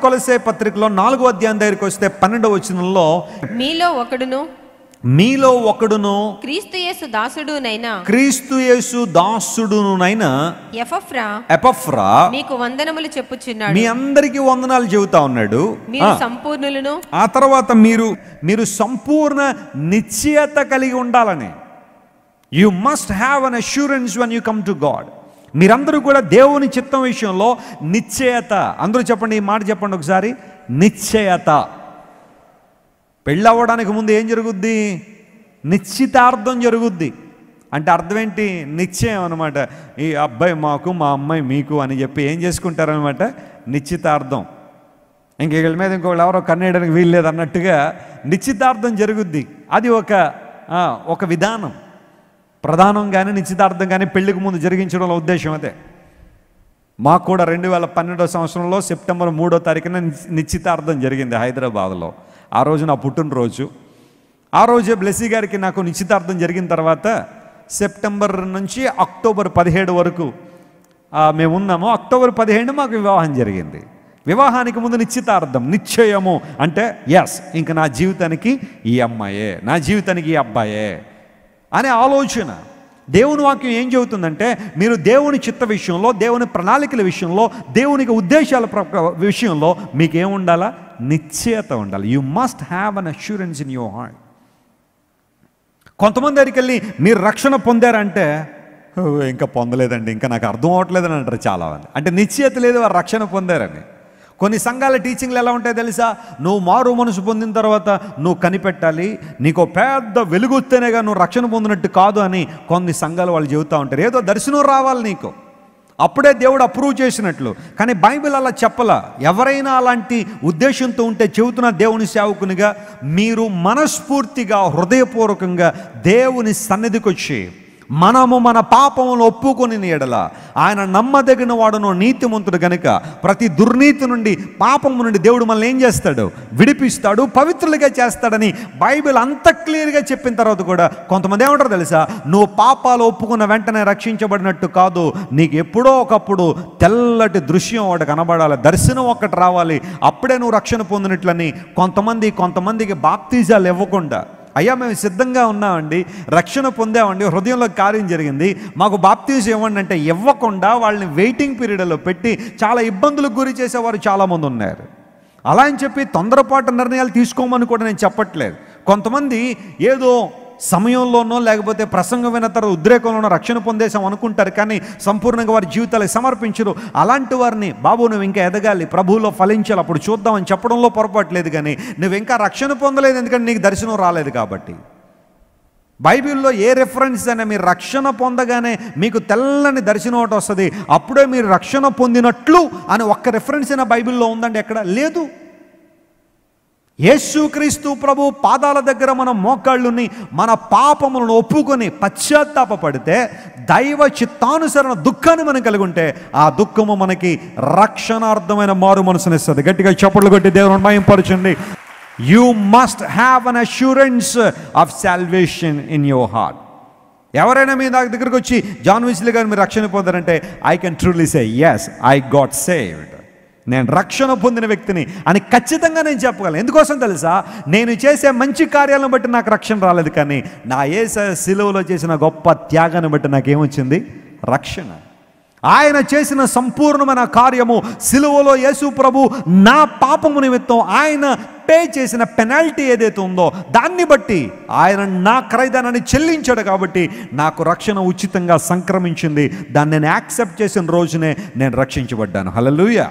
కొలసే పత్రికలో నాలుగో అధ్యాయం దగ్గరికి వస్తే పన్నెండవ వచనంలో మీలో ఒకడును మీలో ఒకడును క్రీస్తు యేసు దాసుడునైనా క్రీస్తు యేసు దాసుడునైన ఎఫఫ్రా ఎపఫ్రా మీకు వందనములు చెప్పుచున్నాడు మీ అందరికీ వందనాలు చెబుతా ఉన్నాడు మీరు ఆ, సంపూర్ణులను ఆ తర్వాత మీరు మీరు సంపూర్ణ నిశ్చయత కలిగి ఉండాలని you must have an assurance when you come to God మీరందరూ కూడా దేవుని చిత్తం విషయంలో నిశ్చయత అందరూ చెప్పండి ఈ మాట చెప్పండి ఒకసారి నిశ్చయత పెళ్ళి అవ్వడానికి ముందు ఏం జరుగుద్ది నిశ్చితార్థం జరుగుద్ది అంటే అర్థం ఏంటి నిశ్చయం అనమాట ఈ అబ్బాయి మాకు మా అమ్మాయి మీకు అని చెప్పి ఏం చేసుకుంటారనమాట నిశ్చితార్థం ఇంక వీళ్ళ మీద ఇంకొకళ్ళు ఎవరో కన్నేయడానికి వీల్లేదు అన్నట్టుగా నిశ్చితార్థం జరుగుద్ది అది ఒక ఆ, ఒక విధానం ప్రధానం కానీ నిశ్చితార్థం కానీ పెళ్లికి ముందు జరిగించడంలో ఉద్దేశం అదే మాకు కూడా రెండు వేల పన్నెండో సంవత్సరంలో సెప్టెంబర్ మూడో తారీఖున నిశ్చి- నిశ్చితార్థం జరిగింది హైదరాబాద్లో ఆ రోజు నా పుట్టినరోజు ఆ రోజే బ్లెస్సీ గారికి నాకు నిశ్చితార్థం జరిగిన తర్వాత సెప్టెంబర్ నుంచి అక్టోబర్ పదిహేడు వరకు ఆ, మేము ఉన్నాము అక్టోబర్ పదిహేడు మాకు వివాహం జరిగింది వివాహానికి ముందు నిశ్చితార్థం నిశ్చయము అంటే ఎస్ ఇంక నా జీవితానికి ఈ అమ్మాయే నా జీవితానికి ఈ అబ్బాయే అనే ఆలోచన దేవుని వాక్యం ఏం చెబుతుందంటే మీరు దేవుని చిత్త విషయంలో దేవుని ప్రణాళికల విషయంలో దేవునికి ఉద్దేశాల ప్ర- విషయంలో మీకు ఏం ఉండాలా నిశ్చయత ఉండాలి you must have an assurance in your heart కొంతమంది దగ్గరికి వెళ్ళి మీరు రక్షణ పొందారంటే "ఓ, ఇంకా పొందలేదండి ఇంకా నాకు అర్థం అవ్వట్లేదని అంటారు చాలా మంది అంటే నిశ్చయత లేదు వారు రక్షణ పొందారని కొన్ని సంఘాల టీచింగ్లు ఎలా ఉంటాయో తెలుసా నువ్వు మారు మనసు పొందిన తర్వాత నువ్వు కనిపెట్టాలి నీకు ఓ పెద్ద వెలుగుతేనేగా నువ్వు రక్షణ పొందినట్టు కాదు అని కొన్ని సంఘాలు వాళ్ళు చెబుతూ ఉంటారు ఏదో దర్శనం రావాలి నీకు అప్పుడే దేవుడు అప్రూవ్ చేసినట్లు కానీ బైబిల్ అలా చెప్పలా ఎవరైనా అలాంటి ఉద్దేశంతో ఉంటే చెబుతున్న దేవుని సేవకునిగా మీరు మనస్ఫూర్తిగా హృదయపూర్వకంగా దేవుని సన్నిధికి వచ్చి మనము మన పాపములు ఒప్పుకొని ఎడల ఆయన నమ్మదగిన వాడును నీతిమంతుడు గనుక ప్రతి దుర్నీతి నుండి పాపము నుండి దేవుడు మనల్ని ఏం చేస్తాడు విడిపిస్తాడు పవిత్రులుగా చేస్తాడని బైబిల్ అంత క్లియర్గా చెప్పిన తర్వాత కూడా కొంతమంది ఏమంటారు తెలుసా నువ్వు పాపాలు ఒప్పుకున్న వెంటనే రక్షించబడినట్టు కాదు నీకు ఎప్పుడో ఒకప్పుడు తెల్లటి దృశ్యం ఒకటి కనబడాలి దర్శనం ఒకటి రావాలి అప్పుడే నువ్వు రక్షణ పొందినట్లని కొంతమంది కొంతమందికి బాప్తీజాలు ఇవ్వకుండా అయ్యా మేము సిద్ధంగా ఉన్నామండి రక్షణ పొందామండి హృదయంలో కార్యం జరిగింది మాకు బాప్తీజం ఇవ్వండి అంటే ఇవ్వకుండా వాళ్ళని వెయిటింగ్ పీరియడ్లో పెట్టి చాలా ఇబ్బందులకు గురి చేసేవారు చాలామంది ఉన్నారు అలా అని చెప్పి తొందరపాటు నిర్ణయాలు తీసుకోమని కూడా నేను చెప్పట్లేదు కొంతమంది ఏదో సమయంలోనో లేకపోతే ప్రసంగం విన్న తర్వాత ఉద్రేకంలోనో రక్షణ పొందేసాం అనుకుంటారు కానీ సంపూర్ణంగా వారి జీవితాలు సమర్పించరు అలాంటి వారిని బాబు నువ్వు ఇంకా ఎదగాలి ప్రభువులో ఫలించాలి అప్పుడు చూద్దామని చెప్పడంలో పొరపాటు లేదు కానీ నువ్వు ఇంకా రక్షణ పొందలేదు ఎందుకంటే నీకు దర్శనం రాలేదు కాబట్టి బైబిల్లో ఏ రెఫరెన్స్ అయినా మీరు రక్షణ పొందగానే మీకు తెల్లని దర్శనం ఒకటి వస్తుంది అప్పుడే మీరు రక్షణ పొందినట్లు అని ఒక్క రెఫరెన్స్ అయినా బైబిల్లో ఉందండి ఎక్కడ లేదు యేసుక్రీస్తు ప్రభు పాదాల దగ్గర మన మోకాళ్ళుని మన పాపములను ఒప్పుకొని పశ్చాత్తాపపడితే దైవ చిత్తానుసరణ దుఃఖాన్ని మనం కలిగి ఉంటే ఆ దుఃఖము మనకి రక్షణార్థమైన మారు మనసునిస్తుంది గట్టిగా చప్పట్లు కొట్టి దేవుని మయంపరచండి you must have an assurance of salvation in your heart ఎవరైనా మీ నా దగ్గరికి వచ్చి జాన్ విస్లీ గారు మీరు రక్షణ పొందారంటే I can truly say yes I got saved నేను రక్షణ పొందిన వ్యక్తిని అని ఖచ్చితంగా నేను చెప్పగలను ఎందుకోసం తెలుసా నేను చేసే మంచి కార్యాలను బట్టి నాకు రక్షణ రాలేదు కానీ నా ఏస సిలువలో చేసిన గొప్ప త్యాగాన్ని బట్టి నాకేమొచ్చింది రక్షణ ఆయన చేసిన సంపూర్ణమైన కార్యము సిలువలో యేసు ప్రభు నా పాపము నిమిత్తం ఆయన పే చేసిన పెనాల్టీ ఏదైతే ఉందో దాన్ని బట్టి ఆయన నా క్రైదానాన్ని చెల్లించాడు కాబట్టి నాకు రక్షణ ఉచితంగా సంక్రమించింది దాన్ని నేను యాక్సెప్ట్ చేసిన రోజునే నేను రక్షించబడ్డాను హల్లెలూయా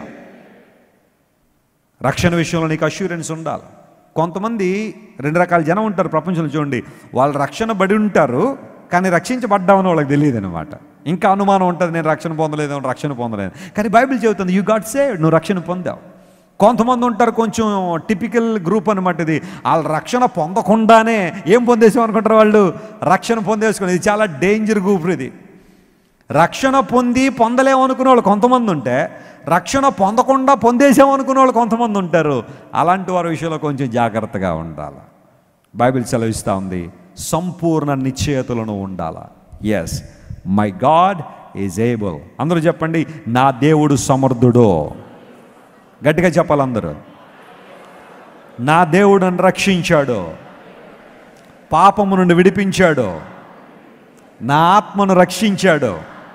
రక్షణ విషయంలో నీకు అష్యూరెన్స్ ఉండాలి కొంతమంది రెండు రకాల జనం ఉంటారు ప్రపంచంలో చూడండి వాళ్ళు రక్షణ బడి ఉంటారు కానీ రక్షించబడ్డామని వాళ్ళకి తెలియదు అనమాట ఇంకా అనుమానం ఉంటుంది నేను రక్షణ పొందలేదు రక్షణ పొందలేదు కానీ బైబిల్ చెబుతుంది యూ గాట్ సేవ్ నువ్వు రక్షణ పొందావు కొంతమంది ఉంటారు కొంచెం టిపికల్ గ్రూప్ అనమాట ఇది వాళ్ళు రక్షణ పొందకుండానే ఏం పొందేసాం అనుకుంటారు వాళ్ళు రక్షణ పొందేసుకుని ఇది చాలా డేంజర్ గ్రూప్ ఇది రక్షణ పొంది పొందలేము అనుకునే వాళ్ళు కొంతమంది ఉంటే రక్షణ పొందకుండా పొందేసాం అనుకునే వాళ్ళు కొంతమంది ఉంటారు అలాంటి వారి విషయంలో కొంచెం జాగ్రత్తగా ఉండాలి బైబిల్ సెలవిస్తూ ఉంది సంపూర్ణ నిశ్చయతలను ఉండాలా yes my God is able అందరూ చెప్పండి నా దేవుడు సమర్థుడు గట్టిగా చెప్పాలి అందరూ నా దేవుడు నన్ను రక్షించాడు పాపము నుండి విడిపించాడు నా ఆత్మను రక్షించాడు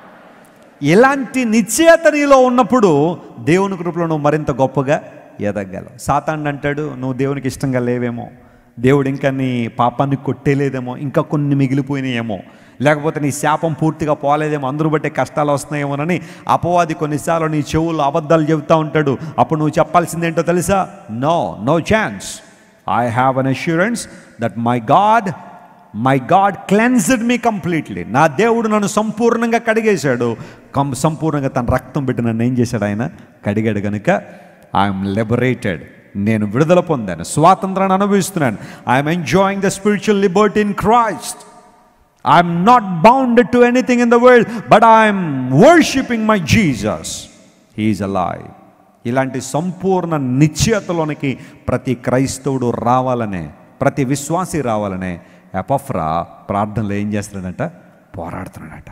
ఇలాంటి నిశ్చయత నీలో ఉన్నప్పుడు దేవుని కృపలో నువ్వు మరింత గొప్పగా ఎదగలవు సాతాండ్ అంటాడు నువ్వు దేవునికి ఇష్టంగా లేవేమో దేవుడు ఇంకా నీ పాపాన్ని కొట్టేలేదేమో ఇంకా కొన్ని మిగిలిపోయినాయేమో లేకపోతే నీ శాపం పూర్తిగా పోలేదేమో అందరూ బట్టే కష్టాలు వస్తున్నాయేమోనని అపవాది కొన్నిసార్లు నీ చెవులు అబద్ధాలు చెబుతూ ఉంటాడు అప్పుడు నువ్వు చెప్పాల్సిందేంటో తెలుసా no no chance I have an assurance that my God my God cleansed me completely నా దేవుడు నన్ను సంపూర్ణంగా కడిగేశాడు కం సంపూర్ణంగా తన రక్తం పెట్టి నన్ను ఏం చేశాడు ఆయన కడిగాడు కనుక ఐఎమ్ లిబరేటెడ్ నేను విడుదల పొందాను స్వాతంత్రాన్ని అనుభవిస్తున్నాను I'm enjoying the spiritual liberty in Christ I'm not bounded to anything in the world but I'm worshiping my Jesus he is alive ఇలాంటి సంపూర్ణ నిశ్చయతలోనికి ప్రతి క్రైస్తవుడు రావాలనే ప్రతి విశ్వాసి రావాలనే ఎపఫ్రా ప్రార్థనలో ఏం చేస్తున్నాడంట పోరాడుతున్నాడట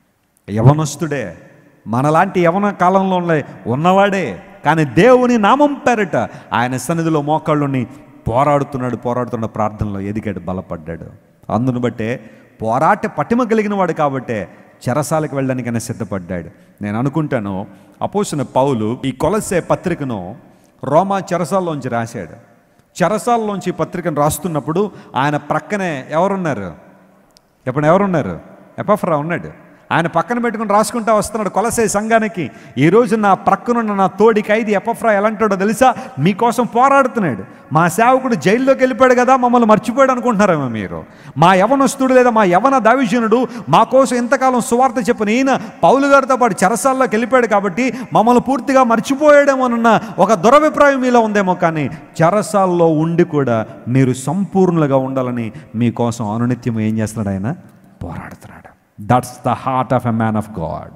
యవనస్తుడే మనలాంటి యవన కాలంలో ఉన్న- ఉన్నవాడే కానీ దేవుని నామం పేరట ఆయన సన్నిధిలో మోకాళ్ళుని పోరాడుతున్నాడు పోరాడుతున్న ప్రార్థనలో ఎదిగాడు బలపడ్డాడు అందును బట్టే పోరాట పటిమ కలిగిన వాడు కాబట్టే చెరసాలకు వెళ్ళడానికి ఆయన సిద్ధపడ్డాడు నేను అనుకుంటాను అపోసిన పౌలు ఈ కొలసే పత్రికను రోమా చెరసాల్లోంచి రాశాడు చెరసాల్లోంచి ఈ పత్రికను రాస్తున్నప్పుడు ఆయన ప్రక్కనే ఎవరున్నారు ఇప్పుడు ఎవరున్నారు ఎపఫ్రా ఉన్నాడు ఆయన పక్కన పెట్టుకుని రాసుకుంటా వస్తున్నాడు కొలసే సంఘానికి ఈ రోజు నా ప్రక్కనున్న నా తోడి ఖైదీ ఎపఫ్రా ఎలాంటాడో తెలుసా మీకోసం పోరాడుతున్నాడు మా సేవకుడు జైల్లోకి వెళ్ళిపోయాడు కదా మమ్మల్ని మర్చిపోయాడు అనుకుంటున్నారేమో మీరు మా యవనస్తుడు లేదా మా యవన దావిజనుడు మా కోసం ఇంతకాలం సువార్త చెప్పిన ఈయన పౌలు గారితో పాటు చెరసాల్లోకి వెళ్ళిపోయాడు కాబట్టి మమ్మల్ని పూర్తిగా మర్చిపోయాడేమోనన్న ఒక దురభిప్రాయం మీలో ఉందేమో కానీ చెరసాల్లో ఉండి కూడా మీరు సంపూర్ణులుగా ఉండాలని మీకోసం అనునిత్యం ఏం చేస్తున్నాడు ఆయన పోరాడుతున్నాడు that's the heart of a man of God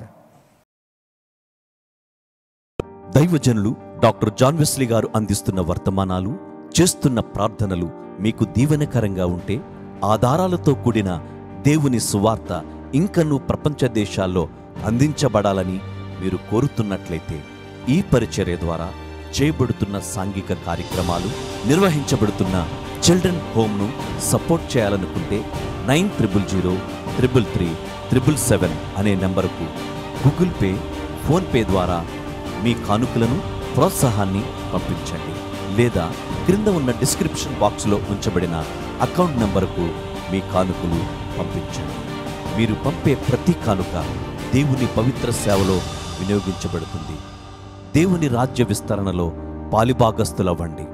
దైవజనులు డాక్టర్ జాన్ వెస్లీ గారు అందిస్తున్న వర్తమానాలు చేస్తున్న ప్రార్థనలు మీకు దీవెనకరంగా ఉంటే ఆధారాలతో కూడిన దేవుని సువార్త ఇంకనూ ప్రపంచ దేశాల్లో అందించబడాలని మీరు కోరుతున్నట్లయితే ఈ పరిచర్య ద్వారా చేయబడుతున్న సాంఘిక కార్యక్రమాలు నిర్వహించబడుతున్న చిల్డ్రన్ హోమ్ను సపోర్ట్ చేయాలనుకుంటే nine triple zero triple three triple seven అనే నెంబరుకు గూగుల్ పే ఫోన్పే ద్వారా మీ కానుకలను ప్రోత్సాహాన్ని పంపించండి లేదా క్రింద ఉన్న డిస్క్రిప్షన్ బాక్స్లో ఉంచబడిన అకౌంట్ నంబరుకు మీ కానుకలు పంపించండి మీరు పంపే ప్రతి కానుక దేవుని పవిత్ర సేవలో వినియోగించబడుతుంది దేవుని రాజ్య విస్తరణలో పాలిభాగస్తులవ్వండి